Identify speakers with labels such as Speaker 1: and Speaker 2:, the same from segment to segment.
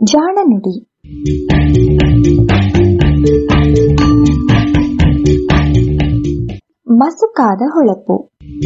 Speaker 1: ಜಾಣ ನುಡಿ ಮಸುಕಾದ ಹೊಳಪು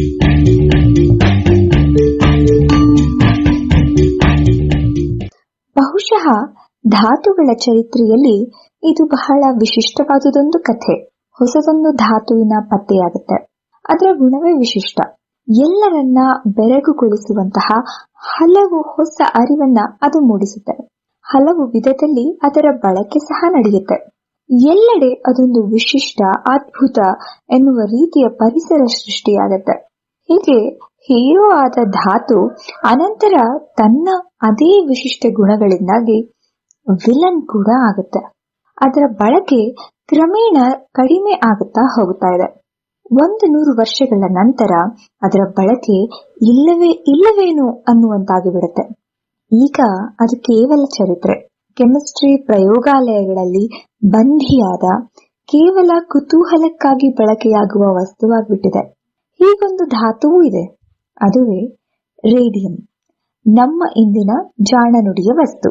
Speaker 1: ಬಹುಶಃ ಧಾತುಗಳ ಚರಿತ್ರೆಯಲ್ಲಿ ಇದು ಬಹಳ ವಿಶಿಷ್ಟವಾದುದೊಂದು ಕಥೆ ಹೊಸದೊಂದು ಧಾತುವಿನ ಪತ್ತೆಯಾಗುತ್ತೆ ಅದರ ಗುಣವೇ ವಿಶಿಷ್ಟ ಎಲ್ಲರನ್ನ ಬೆರಗುಗೊಳಿಸುವಂತಹ ಹಲವು ಹೊಸ ಅರಿವನ್ನ ಅದು ಮೂಡಿಸುತ್ತೆ ಹಲವು ವಿಧದಲ್ಲಿ ಅದರ ಬಳಕೆ ಸಹ ನಡೆಯುತ್ತೆ ಎಲ್ಲೆಡೆ ಅದೊಂದು ವಿಶಿಷ್ಟ ಅದ್ಭುತ ಎನ್ನುವ ರೀತಿಯ ಪರಿಸರ ಸೃಷ್ಟಿಯಾಗತ್ತೆ ಹೀಗೆ ಹೀರೋ ಆದ ಧಾತು ಅನಂತರ ತನ್ನ ಅದೇ ವಿಶಿಷ್ಟ ಗುಣಗಳಿಂದಾಗಿ ವಿಲನ್ ಕೂಡ ಆಗುತ್ತೆ ಅದರ ಬಳಕೆ ಕ್ರಮೇಣ ಕಡಿಮೆ ಆಗುತ್ತಾ ಹೋಗುತ್ತಾ ಇದೆ ಒಂದು ನೂರು ವರ್ಷಗಳ ನಂತರ ಅದರ ಬಳಕೆ ಇಲ್ಲವೇ ಇಲ್ಲವೇನು ಅನ್ನುವಂತಾಗಿ ಬಿಡುತ್ತೆ ಈಗ ಅದು ಕೇವಲ ಚರಿತ್ರೆ ಕೆಮಿಸ್ಟ್ರಿ ಪ್ರಯೋಗಾಲಯಗಳಲ್ಲಿ ಬಂಧಿಯಾದ ಕೇವಲ ಕುತೂಹಲಕ್ಕಾಗಿ ಬಳಕೆಯಾಗುವ ವಸ್ತುವಾಗ್ಬಿಟ್ಟಿದೆ ಹೀಗೊಂದು ಧಾತುವೂ ಇದೆ ಅದುವೇ ರೇಡಿಯಂ ನಮ್ಮ ಇಂದಿನ ಜಾಣನುಡಿಯ ವಸ್ತು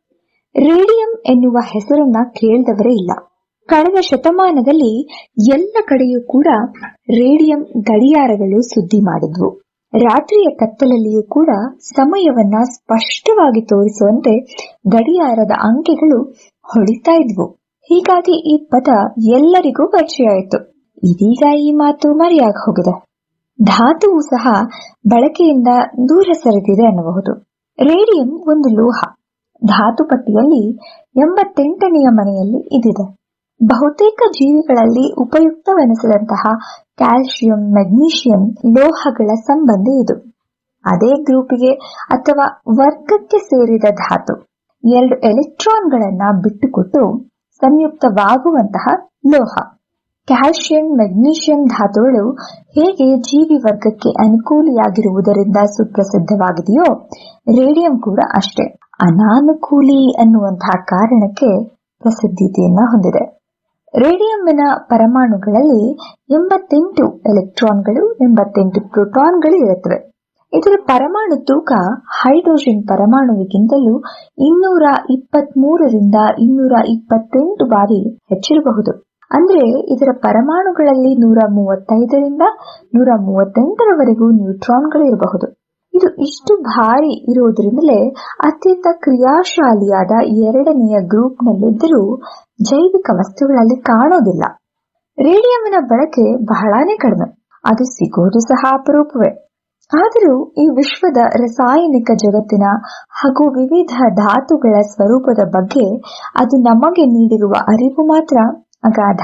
Speaker 1: ರೇಡಿಯಂ ಎನ್ನುವ ಹೆಸರನ್ನ ಕೇಳಿದವರೇ ಇಲ್ಲ ಕಳೆದ ಶತಮಾನದಲ್ಲಿ ಎಲ್ಲ ಕಡೆಯೂ ಕೂಡ ರೇಡಿಯಂ ಗಡಿಯಾರಗಳು ಸುದ್ದಿ ಮಾಡಿದ್ವು ರಾತ್ರಿಯ ಕತ್ತಲಲ್ಲಿಯೂ ಕೂಡ ಸಮಯವನ್ನ ಸ್ಪಷ್ಟವಾಗಿ ತೋರಿಸುವಂತೆ ಗಡಿಯಾರದ ಅಂಕೆಗಳು ಹೊಳಿತಾ ಇದ್ವು ಹೀಗಾಗಿ ಈ ಪದ ಎಲ್ಲರಿಗೂ ಪರಿಚಯ ಆಯಿತು ಇದೀಗ ಈ ಮಾತು ಮರೆಯಾಗಿ ಹೋಗಿದೆ ಧಾತುವು ಸಹ ಬಳಕೆಯಿಂದ ದೂರ ಸರಿದಿದೆ ಅನ್ನಬಹುದು ರೇಡಿಯಂ ಒಂದು ಲೋಹ ಧಾತು ಪಟ್ಟಿಯಲ್ಲಿ ಎಂಬತ್ತೆಂಟನೆಯ ಮನೆಯಲ್ಲಿ ಇದಿದೆ ಬಹುತೇಕ ಜೀವಿಗಳಲ್ಲಿ ಉಪಯುಕ್ತವೆನಿಸಿದಂತಹ ಕ್ಯಾಲ್ಸಿಯಂ ಮೆಗ್ನೀಷಿಯಂ ಲೋಹಗಳ ಸಂಬಂಧಿ ಇದು ಅದೇ ಗ್ರೂಪಿಗೆ ಅಥವಾ ವರ್ಗಕ್ಕೆ ಸೇರಿದ ಧಾತು ಎರಡು ಎಲೆಕ್ಟ್ರಾನ್ಗಳನ್ನ ಬಿಟ್ಟುಕೊಟ್ಟು ಸಂಯುಕ್ತವಾಗುವಂತಹ ಲೋಹ ಕ್ಯಾಲ್ಸಿಯಂ ಮೆಗ್ನೀಷಿಯಂ ಧಾತುಗಳು ಹೇಗೆ ಜೀವಿ ವರ್ಗಕ್ಕೆ ಅನುಕೂಲಿಯಾಗಿರುವುದರಿಂದ ಸುಪ್ರಸಿದ್ಧವಾಗಿದೆಯೋ ರೇಡಿಯಂ ಕೂಡ ಅಷ್ಟೇ ಅನಾನುಕೂಲಿ ಅನ್ನುವಂತಹ ಕಾರಣಕ್ಕೆ ಪ್ರಸಿದ್ಧತೆಯನ್ನ ಹೊಂದಿದೆ ರೇಡಿಯಂನ ಪರಮಾಣುಗಳಲ್ಲಿ ಎಂಬತ್ತೆಂಟು ಎಲೆಕ್ಟ್ರಾನ್ಗಳು ಎಂಬತ್ತೆಂಟು ಪ್ರೋಟಾನ್ಗಳು ಇರುತ್ತವೆ ಇದರ ಪರಮಾಣು ತೂಕ ಹೈಡ್ರೋಜನ್ ಪರಮಾಣುವಿಗಿಂತಲೂ ಇನ್ನೂರ ಇಪ್ಪತ್ತ್ ಮೂರರಿಂದ ಇನ್ನೂರ ಇಪ್ಪತ್ತೆಂಟು ಬಾರಿ ಹೆಚ್ಚಿರಬಹುದು ಅಂದ್ರೆ ಇದರ ಪರಮಾಣುಗಳಲ್ಲಿ ನೂರ ಮೂವತ್ತೈದರಿಂದ ನೂರ ಮೂವತ್ತೆಂಟರವರೆಗೂ ನ್ಯೂಟ್ರಾನ್ಗಳು ಇರಬಹುದು ಇದು ಇಷ್ಟು ಭಾರಿ ಇರುವುದರಿಂದಲೇ ಅತ್ಯಂತ ಕ್ರಿಯಾಶಾಲಿಯಾದ ಎರಡನೆಯ ಗ್ರೂಪ್ನಲ್ಲಿದ್ದರೂ ಜೈವಿಕ ವಸ್ತುಗಳಲ್ಲಿ ಕಾಣೋದಿಲ್ಲ ರೇಡಿಯಂನ ಬಳಕೆ ಬಹಳಾನೇ ಕಡಿಮೆ ಅದು ಸಿಗೋದು ಸಹ ಅಪರೂಪವೇ ಆದರೂ ಈ ವಿಶ್ವದ ರಾಸಾಯನಿಕ ಜಗತ್ತಿನ ಹಾಗೂ ವಿವಿಧ ಧಾತುಗಳ ಸ್ವರೂಪದ ಬಗ್ಗೆ ಅದು ನಮಗೆ ನೀಡಿರುವ ಅರಿವು ಮಾತ್ರ ಅಗಾಧ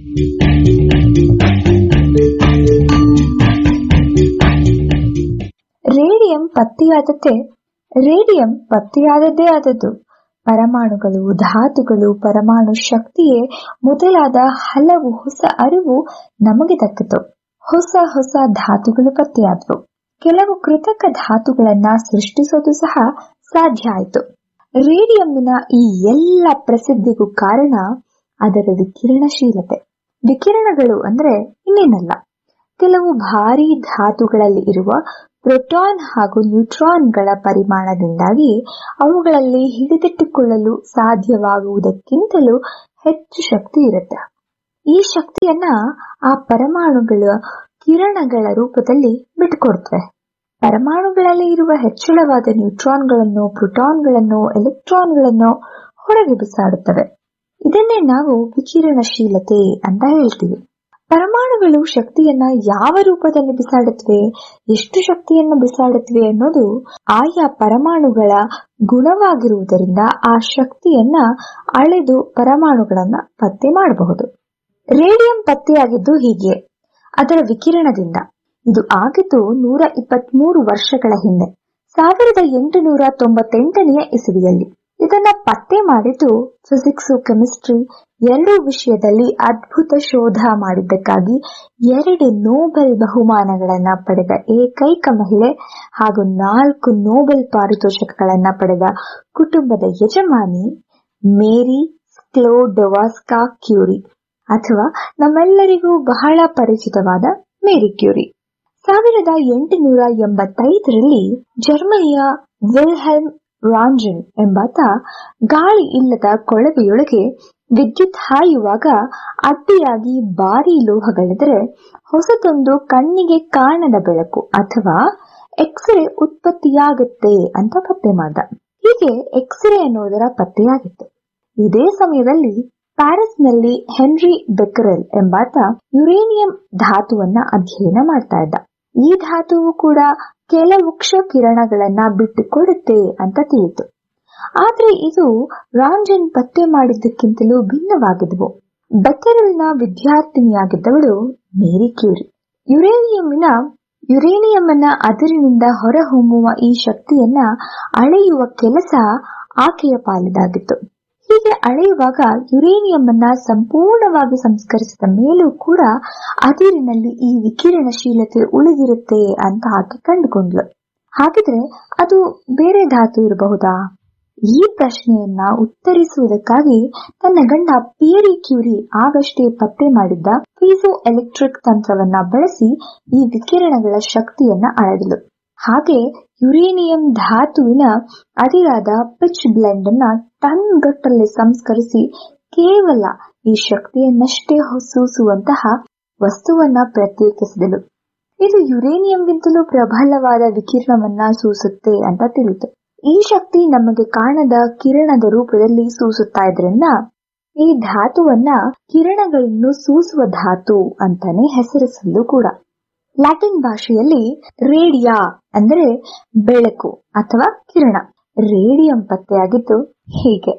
Speaker 1: ರೇಡಿಯಂ ಪತ್ತೆಯಾದದ್ದೇ ರೇಡಿಯಂ ಪತ್ತೆಯಾದದ್ದೇ ಆದದ್ದು ಪರಮಾಣುಗಳು ಧಾತುಗಳು ಪರಮಾಣು ಶಕ್ತಿಯೇ ಮೊದಲಾದ ಹಲವು ಹೊಸ ಅರಿವು ನಮಗೆ ದಕ್ಕಿತು ಹೊಸ ಹೊಸ ಧಾತುಗಳು ಪತ್ತೆಯಾದವು ಕೆಲವು ಕೃತಕ ಧಾತುಗಳನ್ನ ಸೃಷ್ಟಿಸೋದು ಸಹ ಸಾಧ್ಯ ಆಯಿತು ರೇಡಿಯಂನ ಈ ಎಲ್ಲ ಪ್ರಸಿದ್ಧಿಗೂ ಕಾರಣ ಅದರ ವಿಕಿರಣಶೀಲತೆ ವಿಕಿರಣಗಳು ಅಂದ್ರೆ ಇನ್ನೇನಲ್ಲ ಕೆಲವು ಭಾರಿ ಧಾತುಗಳಲ್ಲಿ ಇರುವ ಪ್ರೋಟಾನ್ ಹಾಗೂ ನ್ಯೂಟ್ರಾನ್ಗಳ ಪರಿಮಾಣದಿಂದಾಗಿ ಅವುಗಳಲ್ಲಿ ಹಿಡಿದಿಟ್ಟುಕೊಳ್ಳಲು ಸಾಧ್ಯವಾಗುವುದಕ್ಕಿಂತಲೂ ಹೆಚ್ಚು ಶಕ್ತಿ ಇರುತ್ತೆ ಈ ಶಕ್ತಿಯನ್ನ ಆ ಪರಮಾಣುಗಳ ಕಿರಣಗಳ ರೂಪದಲ್ಲಿ ಬಿಟ್ಟುಕೊಡ್ತವೆ ಪರಮಾಣುಗಳಲ್ಲಿ ಇರುವ ಹೆಚ್ಚಳವಾದ ನ್ಯೂಟ್ರಾನ್ಗಳನ್ನು ಪ್ರೋಟಾನ್ಗಳನ್ನು ಎಲೆಕ್ಟ್ರಾನ್ಗಳನ್ನು ಹೊರಗೆ ಬಿಸಾಡುತ್ತವೆ ಇದನ್ನೇ ನಾವು ವಿಕಿರಣಶೀಲತೆ ಅಂತ ಹೇಳ್ತೀವಿ ಪರಮಾಣುಗಳು ಶಕ್ತಿಯನ್ನ ಯಾವ ರೂಪದಲ್ಲಿ ಬಿಸಾಡುತ್ತವೆ ಎಷ್ಟು ಶಕ್ತಿಯನ್ನು ಬಿಸಾಡುತ್ತವೆ ಅನ್ನೋದು ಆಯಾ ಪರಮಾಣುಗಳ ಗುಣವಾಗಿರುವುದರಿಂದ ಆ ಶಕ್ತಿಯನ್ನ ಅಳೆದು ಪರಮಾಣುಗಳನ್ನ ಪತ್ತೆ ಮಾಡಬಹುದು ರೇಡಿಯಂ ಪತ್ತೆಯಾಗಿದ್ದು ಹೀಗೆ ಅದರ ವಿಕಿರಣದಿಂದ ಇದು ಆಗಿದ್ದು ನೂರ ಇಪ್ಪತ್ಮೂರು ವರ್ಷಗಳ ಹಿಂದೆ ಸಾವಿರದ ಎಂಟುನೂರ ತೊಂಬತ್ತೆಂಟನೆಯ ಇಸವಿಯಲ್ಲಿ ಇದನ್ನ ಪತ್ತೆ ಮಾಡಿದ್ದು ಫಿಸಿಕ್ಸ್ ಕೆಮಿಸ್ಟ್ರಿ ಎರಡೂ ವಿಷಯದಲ್ಲಿ ಅದ್ಭುತ ಶೋಧ ಮಾಡಿದ್ದಕ್ಕಾಗಿ ಎರಡು ನೋಬೆಲ್ ಬಹುಮಾನಗಳನ್ನ ಪಡೆದ ಏಕೈಕ ಮಹಿಳೆ ಹಾಗೂ ನಾಲ್ಕು ನೋಬೆಲ್ ಪಾರಿತೋಷಕಗಳನ್ನ ಪಡೆದ ಕುಟುಂಬದ ಯಜಮಾನಿ ಮೇರಿ ಸ್ಕ್ಲೋಡೊವಾಸ್ಕಾ ಕ್ಯೂರಿ ಅಥವಾ ನಮ್ಮೆಲ್ಲರಿಗೂ ಬಹಳ ಪರಿಚಿತವಾದ ಮೇರಿ ಕ್ಯೂರಿ ಸಾವಿರದ ಎಂಟುನೂರ ಎಂಬತ್ತೈದರಲ್ಲಿ ಜರ್ಮನಿಯ ವಿಲ್ಹೆಲ್ಮ್ ರಾಂಜನ್ ಎಂಬಾತ ಗಾಳಿ ಇಲ್ಲದ ಕೊಳವೆಯೊಳಗೆ ವಿದ್ಯುತ್ ಹಾಯುವಾಗ ಅಡ್ಡಿಯಾಗಿ ಭಾರಿ ಲೋಹಗಳೆದರೆ ಹೊಸತೊಂದು ಕಣ್ಣಿಗೆ ಕಾಣದ ಬೆಳಕು ಅಥವಾ ಎಕ್ಸ್ರೇ ಉತ್ಪತ್ತಿಯಾಗುತ್ತೆ ಅಂತ ಪತ್ತೆ ಮಾಡ್ದ ಹೀಗೆ ಎಕ್ಸ್ರೇ ಎನ್ನುವುದರ ಪತ್ತೆಯಾಗಿತ್ತು ಇದೇ ಸಮಯದಲ್ಲಿ ಪ್ಯಾರಿಸ್ನಲ್ಲಿ ಹೆನ್ರಿ ಬೆಕರೆಲ್ ಎಂಬಾತ ಯುರೇನಿಯಂ ಧಾತುವನ್ನ ಅಧ್ಯಯನ ಮಾಡ್ತಾ ಇದ್ದ ಈ ಧಾತುವು ಕೂಡ ಕೆಲವು ಕ್ಷ ಕಿರಣಗಳನ್ನ ಬಿಟ್ಟುಕೊಡುತ್ತೆ ಅಂತ ತಿಳಿತು ಆದ್ರೆ ಇದು ರಾಂಜನ್ ಪತ್ತೆ ಮಾಡಿದ್ದಕ್ಕಿಂತಲೂ ಭಿನ್ನವಾಗಿದ್ವು ಬೆಕರೆಲ್ನ ವಿದ್ಯಾರ್ಥಿನಿಯಾಗಿದ್ದವಳು ಮೇರಿ ಕ್ಯೂರಿ ಯುರೇನಿಯಂನ ಯುರೇನಿಯಂನ ಅದರಿನಿಂದ ಹೊರಹೊಮ್ಮುವ ಈ ಶಕ್ತಿಯನ್ನ ಅಳೆಯುವ ಕೆಲಸ ಆಕೆಯ ಪಾಲಿದಾಗಿತ್ತು ಹೀಗೆ ಅಳೆಯುವಾಗ ಯುರೇನಿಯಂನ ಸಂಪೂರ್ಣವಾಗಿ ಸಂಸ್ಕರಿಸಿದ ಮೇಲೂ ಕೂಡ ಅದಿರಿನಲ್ಲಿ ಈ ವಿಕಿರಣಶೀಲತೆ ಉಳಿದಿರುತ್ತೆ ಅಂತ ಆಕೆ ಕಂಡುಕೊಂಡ್ಲು ಹಾಗಿದ್ರೆ ಅದು ಬೇರೆ ಧಾತು ಇರಬಹುದಾ ಈ ಪ್ರಶ್ನೆಯನ್ನ ಉತ್ತರಿಸುವುದಕ್ಕಾಗಿ ತನ್ನ ಗಂಡ ಪಿಯರಿ ಕ್ಯೂರಿ ಆಗಷ್ಟೇ ಪತ್ತೆ ಮಾಡಿದ್ದ ಪೀಸೋ ಎಲೆಕ್ಟ್ರಿಕ್ ತಂತ್ರವನ್ನ ಬಳಸಿ ಈ ವಿಕಿರಣಗಳ ಶಕ್ತಿಯನ್ನ ಅಳೆದಳು ಹಾಗೆ ಯುರೇನಿಯಂ ಧಾತುವಿನ ಅದಿರಾದ ಪಿಚ್ ಬ್ಲೆಂಡ್ ಅನ್ನ ಟನ್ ಗಟ್ಟಲೆ ಸಂಸ್ಕರಿಸಿ ಕೇವಲ ಈ ಶಕ್ತಿಯನ್ನಷ್ಟೇ ಸೂಸುವಂತಹ ವಸ್ತುವನ್ನ ಪ್ರತ್ಯೇಕಿಸಿದಳು ಇದು ಯುರೇನಿಯಂಗಿಂತಲೂ ಪ್ರಬಲವಾದ ವಿಕಿರಣವನ್ನ ಸೂಸುತ್ತೆ ಅಂತ ತಿಳಿತು ಈ ಶಕ್ತಿ ನಮಗೆ ಕಾಣದ ಕಿರಣದ ರೂಪದಲ್ಲಿ ಸೂಸುತ್ತಾ ಇದ್ರಿಂದ ಈ ಧಾತುವನ್ನ ಕಿರಣಗಳನ್ನು ಸೂಸುವ ಧಾತು ಅಂತಾನೆ ಹೆಸರಿಸಲು ಕೂಡ ಲ್ಯಾಟಿನ್ ಭಾಷೆಯಲ್ಲಿ ರೇಡಿಯಾ ಅಂದರೆ ಬೆಳಕು ಅಥವಾ ಕಿರಣ ರೇಡಿಯಂ ಪತ್ತೆಯಾಗಿದ್ದು ಹೀಗೆ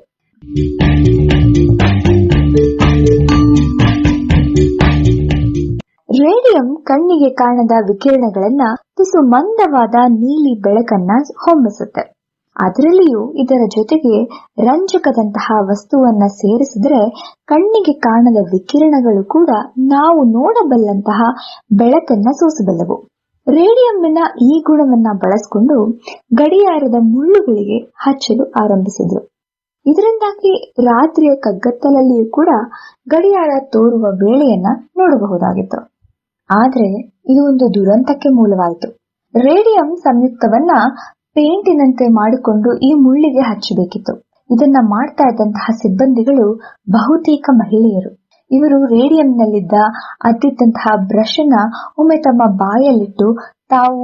Speaker 1: ರೇಡಿಯಂ ಕಣ್ಣಿಗೆ ಕಾಣದ ವಿಕಿರಣಗಳನ್ನ ತುಸು ಮಂದವಾದ ನೀಲಿ ಬೆಳಕನ್ನ ಹೊಮ್ಮಿಸುತ್ತೆ ಅದರಲ್ಲಿಯೂ ಇದರ ಜೊತೆಗೆ ರಂಜಕದಂತಹ ವಸ್ತುವನ್ನ ಸೇರಿಸಿದ್ರೆ ಕಣ್ಣಿಗೆ ಕಾಣದ ವಿಕಿರಣಗಳು ಕೂಡ ನಾವು ನೋಡಬಲ್ಲಂತಹ ಬೆಳಕನ್ನ ಸೂಸಬಲ್ಲವು ರೇಡಿಯಂನ ಈ ಗುಣವನ್ನ ಬಳಸಿಕೊಂಡು ಗಡಿಯಾರದ ಮುಳ್ಳುಗಳಿಗೆ ಹಚ್ಚಲು ಆರಂಭಿಸಿದ್ರು ಇದರಿಂದಾಗಿ ರಾತ್ರಿಯ ಕಗ್ಗತ್ತಲಲ್ಲಿಯೂ ಕೂಡ ಗಡಿಯಾರ ತೋರುವ ವೇಳೆಯನ್ನ ನೋಡಬಹುದಾಗಿತ್ತು ಆದ್ರೆ ಇದು ಒಂದು ದುರಂತಕ್ಕೆ ಮೂಲವಾಯಿತು ರೇಡಿಯಂ ಸಂಯುಕ್ತವನ್ನ ಪೇಂಟಿನಂತೆ ಮಾಡಿಕೊಂಡು ಈ ಮುಳ್ಳಿಗೆ ಹಚ್ಚಬೇಕಿತ್ತು ಇದನ್ನ ಮಾಡ್ತಾ ಇದ್ದಂತಹ ಸಿಬ್ಬಂದಿಗಳು ಬಹುತೇಕ ಮಹಿಳೆಯರು ಇವರು ರೇಡಿಯಂನಲ್ಲಿದ್ದ ಅದ್ದಿದ್ದಂತಹ ಬ್ರಷ್ ಅನ್ನ ಒಮ್ಮೆ ತಮ್ಮ ಬಾಯಲ್ಲಿಟ್ಟು ತಾವು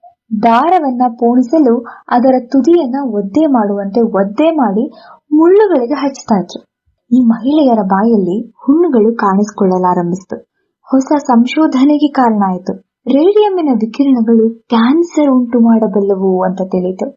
Speaker 1: ದಾರವನ್ನ ಪೋಣಿಸಲು ಅದರ ತುದಿಯನ್ನ ಒದ್ದೆ ಮಾಡುವಂತೆ ಒದ್ದೆ ಮಾಡಿ ಮುಳ್ಳುಗಳಿಗೆ ಹಚ್ತಾ ಇದ್ರು ಈ ಮಹಿಳೆಯರ ಬಾಯಲ್ಲಿ ಹುಣ್ಣುಗಳು ಕಾಣಿಸಿಕೊಳ್ಳಲಾರಂಭಿಸಿತು ಹೊಸ ಸಂಶೋಧನೆಗೆ ಕಾರಣ ಆಯಿತು ರೇಡಿಯಂನ ವಿಕಿರಣಗಳು ಕ್ಯಾನ್ಸರ್ ಉಂಟು ಮಾಡಬಲ್ಲವು ಅಂತ ತಿಳಿಯಿತು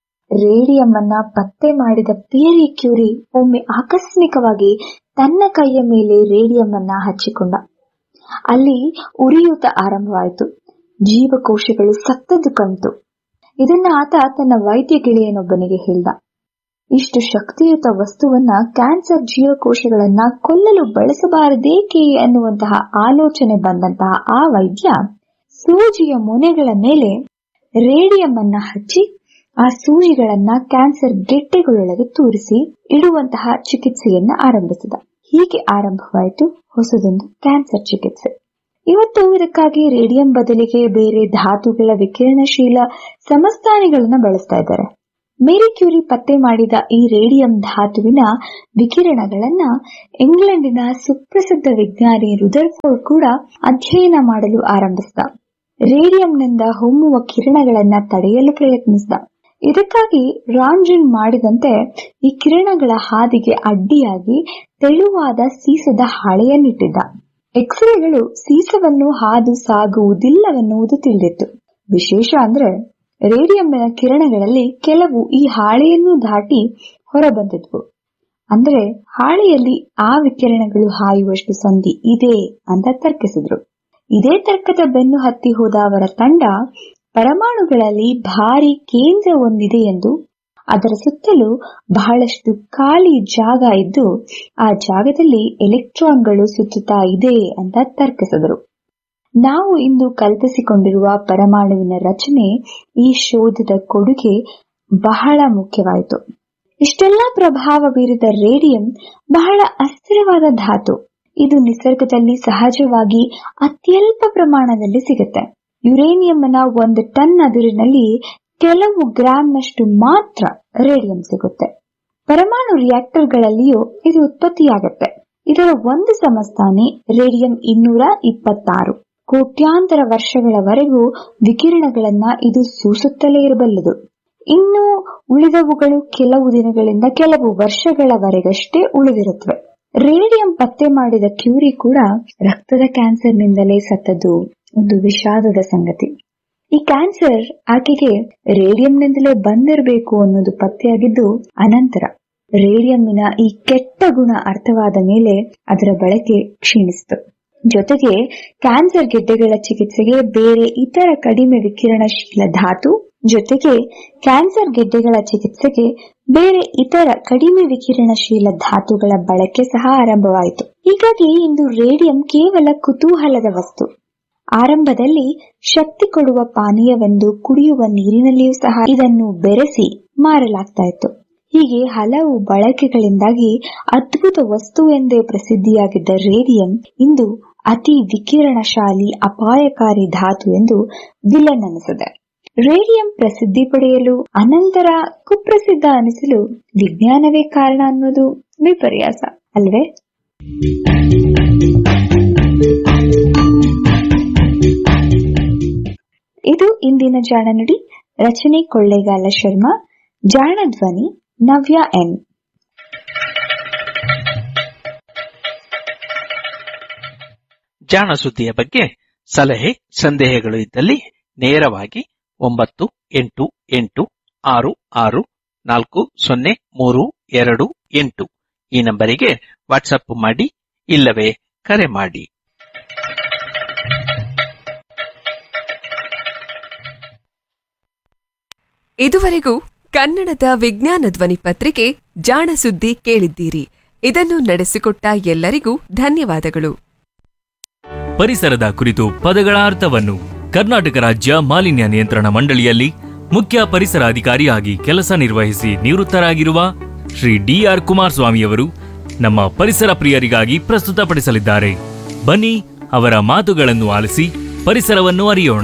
Speaker 1: ರೇಡಿಯಂ ಅನ್ನ ಪತ್ತೆ ಮಾಡಿದ ಪಿಯರಿ ಕ್ಯೂರಿ ಒಮ್ಮೆ ಆಕಸ್ಮಿಕವಾಗಿ ತನ್ನ ಕೈಯ ಮೇಲೆ ರೇಡಿಯಂ ಅನ್ನ ಹಚ್ಚಿಕೊಂಡ ಅಲ್ಲಿ ಉರಿಯೂತ ಆರಂಭವಾಯಿತು ಜೀವಕೋಶಗಳು ಸತ್ತದ್ದು ಕಂತು ಇದನ್ನ ಆತ ತನ್ನ ವೈದ್ಯ ಗೆಳೆಯನೊಬ್ಬನಿಗೆ ಹೇಳ್ದ ಇಷ್ಟು ಶಕ್ತಿಯುತ ವಸ್ತುವನ್ನ ಕ್ಯಾನ್ಸರ್ ಜೀವಕೋಶಗಳನ್ನ ಕೊಲ್ಲಲು ಬಳಸಬಾರದೇಕೆ ಅನ್ನುವಂತಹ ಆಲೋಚನೆ ಬಂದಂತಹ ಆ ವೈದ್ಯ ಸೂಜಿಯ ಮೊನೆಗಳ ಮೇಲೆ ರೇಡಿಯಂ ಅನ್ನ ಹಚ್ಚಿ ಆ ಸೂಜಿಗಳನ್ನ ಕ್ಯಾನ್ಸರ್ ಗೆಡ್ಡೆಗಳೊಳಗೆ ತೂರಿಸಿ ಇಡುವಂತಹ ಚಿಕಿತ್ಸೆಯನ್ನ ಆರಂಭಿಸಿದ ಹೀಗೆ ಆರಂಭವಾಯಿತು ಹೊಸದೊಂದು ಕ್ಯಾನ್ಸರ್ ಚಿಕಿತ್ಸೆ ಇವತ್ತು ಇದಕ್ಕಾಗಿ ರೇಡಿಯಂ ಬದಲಿಗೆ ಬೇರೆ ಧಾತುಗಳ ವಿಕಿರಣಶೀಲ ಸಮಸ್ಥಾನಿಗಳನ್ನ ಬಳಸ್ತಾ ಇದ್ದಾರೆ ಮೇರಿ ಕ್ಯೂರಿ ಪತ್ತೆ ಮಾಡಿದ ಈ ರೇಡಿಯಂ ಧಾತುವಿನ ವಿಕಿರಣಗಳನ್ನ ಇಂಗ್ಲೆಂಡಿನ ಸುಪ್ರಸಿದ್ಧ ವಿಜ್ಞಾನಿ ರುದರ್ಫೋರ್ಡ್ ಕೂಡ ಅಧ್ಯಯನ ಮಾಡಲು ಆರಂಭಿಸಿದ ರೇಡಿಯಂನಿಂದ ಹೊಮ್ಮುವ ಕಿರಣಗಳನ್ನ ತಡೆಯಲು ಪ್ರಯತ್ನಿಸಿದ ಇದಕ್ಕಾಗಿ ರಾಂಜನ್ ಮಾಡಿದಂತೆ ಈ ಕಿರಣಗಳ ಹಾದಿಗೆ ಅಡ್ಡಿಯಾಗಿ ತೆಳುವಾದ ಸೀಸದ ಹಾಳೆಯನ್ನಿಟ್ಟಿದ್ದ ಎಕ್ಸ್ರೇಗಳು ಸೀಸವನ್ನು ಹಾದು ಸಾಗುವುದಿಲ್ಲವೆನ್ನುವುದು ತಿಳಿದಿತ್ತು ವಿಶೇಷ ಅಂದ್ರೆ ರೇಡಿಯಂನ ಕಿರಣಗಳಲ್ಲಿ ಕೆಲವು ಈ ಹಾಳೆಯನ್ನು ದಾಟಿ ಹೊರಬಂದಿದ್ವು ಅಂದ್ರೆ ಹಾಳೆಯಲ್ಲಿ ಆ ವಿಕಿರಣಗಳು ಹಾಯುವಷ್ಟು ಸಂಧಿ ಇದೆ ಅಂತ ತರ್ಕಿಸಿದ್ರು ಇದೇ ತರ್ಕದ ಬೆನ್ನು ಹತ್ತಿ ಹೋದ ಅವರ ತಂಡ ಪರಮಾಣುಗಳಲ್ಲಿ ಭಾರಿ ಕೇಂದ್ರ ಒಂದಿದೆ ಎಂದು ಅದರ ಸುತ್ತಲೂ ಬಹಳಷ್ಟು ಖಾಲಿ ಜಾಗ ಇದ್ದು ಆ ಜಾಗದಲ್ಲಿ ಎಲೆಕ್ಟ್ರಾನ್ಗಳು ಸುತ್ತುತ್ತಾ ಇದೆ ಅಂತ ತರ್ಕಿಸಿದರು ನಾವು ಇಂದು ಕಲ್ಪಿಸಿಕೊಂಡಿರುವ ಪರಮಾಣುವಿನ ರಚನೆ ಈ ಶೋಧದ ಕೊಡುಗೆ ಬಹಳ ಮುಖ್ಯವಾಯಿತು ಇಷ್ಟೆಲ್ಲಾ ಪ್ರಭಾವ ಬೀರಿದ ರೇಡಿಯಂ ಬಹಳ ಅಸ್ಥಿರವಾದ ಧಾತು ಇದು ನಿಸರ್ಗದಲ್ಲಿ ಸಹಜವಾಗಿ ಅತ್ಯಲ್ಪ ಪ್ರಮಾಣದಲ್ಲಿ ಸಿಗುತ್ತೆ ಯುರೇನಿಯಂನ ಒಂದು ಟನ್ ಅದಿರಿನಲ್ಲಿ ಕೆಲವು ಗ್ರಾಂನಷ್ಟು ಮಾತ್ರ ರೇಡಿಯಂ ಸಿಗುತ್ತೆ ಪರಮಾಣು ರಿಯಾಕ್ಟರ್ಗಳಲ್ಲಿಯೂ ಇದು ಉತ್ಪತ್ತಿಯಾಗುತ್ತೆ ಇದರ ಒಂದು ಸಮಸ್ಥಾನಿ ರೇಡಿಯಂ ಇನ್ನೂರ ಇಪ್ಪತ್ತಾರು ಕೋಟ್ಯಾಂತರ ವರ್ಷಗಳವರೆಗೂ ವಿಕಿರಣಗಳನ್ನ ಇದು ಸೂಸುತ್ತಲೇ ಇರಬಲ್ಲದು ಇನ್ನು ಉಳಿದವುಗಳು ಕೆಲವು ದಿನಗಳಿಂದ ಕೆಲವು ವರ್ಷಗಳವರೆಗಷ್ಟೇ ಉಳಿದಿರುತ್ತವೆ ರೇಡಿಯಂ ಪತ್ತೆ ಮಾಡಿದ ಕ್ಯೂರಿ ಕೂಡ ರಕ್ತದ ಕ್ಯಾನ್ಸರ್ನಿಂದಲೇ ಸತ್ತದ್ದು ಒಂದು ವಿಷಾದದ ಸಂಗತಿ ಈ ಕ್ಯಾನ್ಸರ್ ಆಕೆಗೆ ರೇಡಿಯಂನಿಂದಲೇ ಬಂದಿರಬೇಕು ಅನ್ನೋದು ಪತ್ತೆಯಾಗಿದ್ದು ಅನಂತರ ರೇಡಿಯಂನ ಈ ಕೆಟ್ಟ ಗುಣ ಅರ್ಥವಾದ ಮೇಲೆ ಅದರ ಬಳಕೆ ಕ್ಷೀಣಿಸಿತು ಜೊತೆಗೆ ಕ್ಯಾನ್ಸರ್ ಗೆಡ್ಡೆಗಳ ಚಿಕಿತ್ಸೆಗೆ ಬೇರೆ ಇತರ ಕಡಿಮೆ ವಿಕಿರಣಶೀಲ ಧಾತು ಜೊತೆಗೆ ಕ್ಯಾನ್ಸರ್ ಗೆಡ್ಡೆಗಳ ಚಿಕಿತ್ಸೆಗೆ ಬೇರೆ ಇತರ ಕಡಿಮೆ ವಿಕಿರಣಶೀಲ ಧಾತುಗಳ ಬಳಕೆ ಸಹ ಆರಂಭವಾಯಿತು ಹೀಗಾಗಿ ಇಂದು ರೇಡಿಯಂ ಕೇವಲ ಕುತೂಹಲದ ವಸ್ತು ಆರಂಭದಲ್ಲಿ ಶಕ್ತಿ ಕೊಡುವ ಪಾನೀಯವೆಂದು ಕುಡಿಯುವ ನೀರಿನಲ್ಲಿಯೂ ಸಹ ಇದನ್ನು ಬೆರೆಸಿ ಮಾರಲಾಗ್ತಾ ಇತ್ತು ಹೀಗೆ ಹಲವು ಬಳಕೆಗಳಿಂದಾಗಿ ಅದ್ಭುತ ವಸ್ತು ಎಂದೇ ಪ್ರಸಿದ್ಧಿಯಾಗಿದ್ದ ರೇಡಿಯಂ ಇಂದು ಅತಿ ವಿಕಿರಣಶಾಲಿ ಅಪಾಯಕಾರಿ ಧಾತು ಎಂದು ವಿಲನ್ ಅನಿಸಿದೆ ರೇಡಿಯಂ ಪ್ರಸಿದ್ಧಿ ಪಡೆಯಲು ಅನಂತರ ಕುಪ್ರಸಿದ್ಧ ಅನಿಸಲು ವಿಜ್ಞಾನವೇ ಕಾರಣ ಅನ್ನೋದು ವಿಪರ್ಯಾಸ ಅಲ್ವೇ ಇದು ಇಂದಿನ ಜಾಣ ನುಡಿ ರಚನೆ ಕೊಳ್ಳೇಗಾಲ ಶರ್ಮಾ ಜಾಣ ಧ್ವನಿ ನವ್ಯ ಎನ್
Speaker 2: ಜಾಣ ಸುದ್ದಿಯ ಬಗ್ಗೆ ಸಲಹೆ ಸಂದೇಹಗಳು ಇದ್ದಲ್ಲಿ ನೇರವಾಗಿ ಒಂಬತ್ತು ಎಂಟು ಎಂಟು ಆರು ಆರು ನಾಲ್ಕು ಸೊನ್ನೆ ಮೂರು ಎರಡು ಎಂಟು ಈ ನಂಬರಿಗೆ ವಾಟ್ಸಪ್ ಮಾಡಿ ಇಲ್ಲವೇ ಕರೆ ಮಾಡಿ
Speaker 3: ಇದುವರೆಗೂ ಕನ್ನಡದ ವಿಜ್ಞಾನ ಧ್ವನಿ ಪತ್ರಿಕೆ ಜಾಣ ಸುದ್ದಿ ಕೇಳಿದ್ದೀರಿ ಇದನ್ನು ನಡೆಸಿಕೊಟ್ಟ ಎಲ್ಲರಿಗೂ ಧನ್ಯವಾದಗಳು
Speaker 4: ಪರಿಸರದ ಕುರಿತು ಪದಗಳ ಅರ್ಥವನ್ನು ಕರ್ನಾಟಕ ರಾಜ್ಯ ಮಾಲಿನ್ಯ ನಿಯಂತ್ರಣ ಮಂಡಳಿಯಲ್ಲಿ ಮುಖ್ಯ ಪರಿಸರ ಅಧಿಕಾರಿಯಾಗಿ ಕೆಲಸ ನಿರ್ವಹಿಸಿ ನಿವೃತ್ತರಾಗಿರುವ ಶ್ರೀ ಡಿಆರ್ ಕುಮಾರಸ್ವಾಮಿಯವರು ನಮ್ಮ ಪರಿಸರ ಪ್ರಿಯರಿಗಾಗಿ ಪ್ರಸ್ತುತಪಡಿಸಲಿದ್ದಾರೆ ಬನ್ನಿ ಅವರ ಮಾತುಗಳನ್ನು ಆಲಿಸಿ ಪರಿಸರವನ್ನು ಅರಿಯೋಣ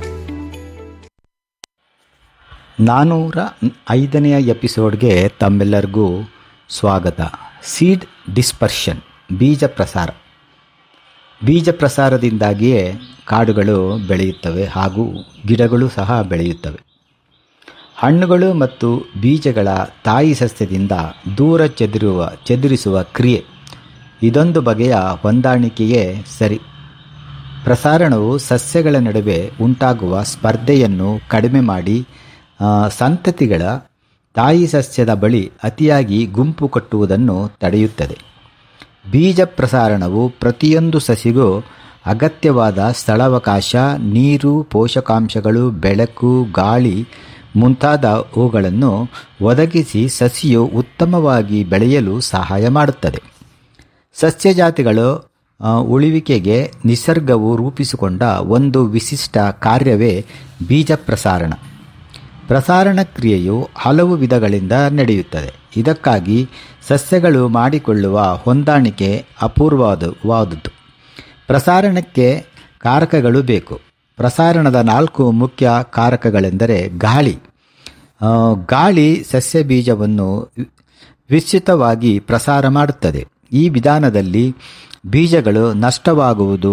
Speaker 5: ನಾನ್ನೂರ ಐದನೆಯ ಎಪಿಸೋಡ್ಗೆ ತಮ್ಮೆಲ್ಲರಿಗೂ ಸ್ವಾಗತ ಸೀಡ್ ಡಿಸ್ಪರ್ಷನ್ ಬೀಜ ಪ್ರಸಾರ ಬೀಜ ಪ್ರಸಾರದಿಂದಾಗಿಯೇ ಕಾಡುಗಳು ಬೆಳೆಯುತ್ತವೆ ಹಾಗೂ ಗಿಡಗಳು ಸಹ ಬೆಳೆಯುತ್ತವೆ ಹಣ್ಣುಗಳು ಮತ್ತು ಬೀಜಗಳ ತಾಯಿ ಸಸ್ಯದಿಂದ ದೂರ ಚೆದಿರುವ ಚೆದುರಿಸುವ ಕ್ರಿಯೆ ಇದೊಂದು ಬಗೆಯ ಹೊಂದಾಣಿಕೆಯೇ ಸರಿ ಪ್ರಸಾರಣವು ಸಸ್ಯಗಳ ನಡುವೆ ಉಂಟಾಗುವ ಸ್ಪರ್ಧೆಯನ್ನು ಕಡಿಮೆ ಮಾಡಿ ಆ, ಸಂತತಿಗಳ ತಾಯಿ ಸಸ್ಯದ ಬಳಿ ಅತಿಯಾಗಿ ಗುಂಪು ಕಟ್ಟುವುದನ್ನು ತಡೆಯುತ್ತದೆ ಬೀಜ ಪ್ರಸಾರಣವು ಪ್ರತಿಯೊಂದು ಸಸಿಗೂ ಅಗತ್ಯವಾದ ಸ್ಥಳಾವಕಾಶ ನೀರು ಪೋಷಕಾಂಶಗಳು ಬೆಳಕು ಗಾಳಿ ಮುಂತಾದವುಗಳನ್ನು ಒದಗಿಸಿ ಸಸಿಯು ಉತ್ತಮವಾಗಿ ಬೆಳೆಯಲು ಸಹಾಯ ಮಾಡುತ್ತದೆ ಸಸ್ಯಜಾತಿಗಳು ಆ, ಉಳಿವಿಕೆಗೆ ನಿಸರ್ಗವು ರೂಪಿಸಿಕೊಂಡ ಒಂದು ವಿಶಿಷ್ಟ ಕಾರ್ಯವೇ ಬೀಜ ಪ್ರಸಾರಣ ಪ್ರಸಾರಣ ಕ್ರಿಯೆಯು ಹಲವು ವಿಧಗಳಿಂದ ನಡೆಯುತ್ತದೆ ಇದಕ್ಕಾಗಿ ಸಸ್ಯಗಳು ಮಾಡಿಕೊಳ್ಳುವ ಹೊಂದಾಣಿಕೆ ಅಪೂರ್ವವಾದುದು ಪ್ರಸಾರಣಕ್ಕೆ ಕಾರಕಗಳು ಬೇಕು ಪ್ರಸಾರಣದ ನಾಲ್ಕು ಮುಖ್ಯ ಕಾರಕಗಳೆಂದರೆ ಗಾಳಿ ಆ, ಗಾಳಿ ಸಸ್ಯ ಬೀಜವನ್ನು ವಿ- ವಿಸ್ತೃತವಾಗಿ ಪ್ರಸಾರ ಮಾಡುತ್ತದೆ ಈ ವಿಧಾನದಲ್ಲಿ ಬೀಜಗಳು ನಷ್ಟವಾಗುವುದು